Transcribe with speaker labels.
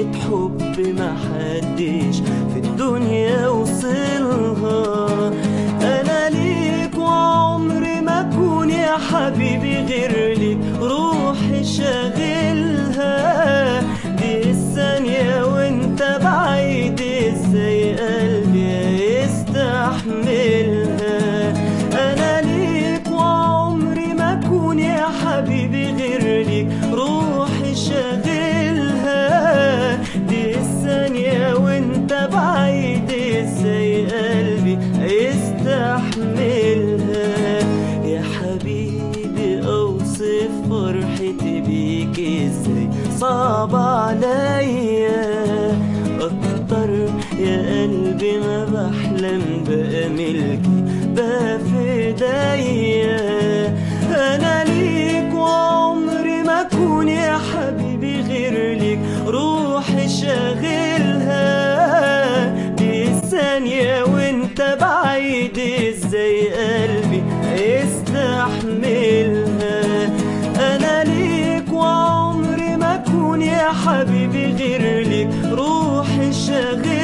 Speaker 1: حب محدش في الدنيا وصلها انا ليك وعمري ما اكون يا حبيبي غير ليك روحي شاغلها دي الثانية وانت بعيد ازاي قلبي يستحملها انا ليك وعمري ما اكون يا حبيبي غير ليك روحي شاغلها دي الثانية وانت بعيد ازاي قلبي يستحملها يا حبيبي اوصف فرحتي بيك ازاي صعب عليا اكتر يا قلبي ما بحلم بقى ملكي بقى في ايديا انا ليك وعمري ما اكون يا حبيبي غير ليك روحي شاغلها دي الثانية وانت بعيد ازاي قلبي يستحملها انا ليك وعمري ما اكون يا حبيبي غير ليك روحي شاغلها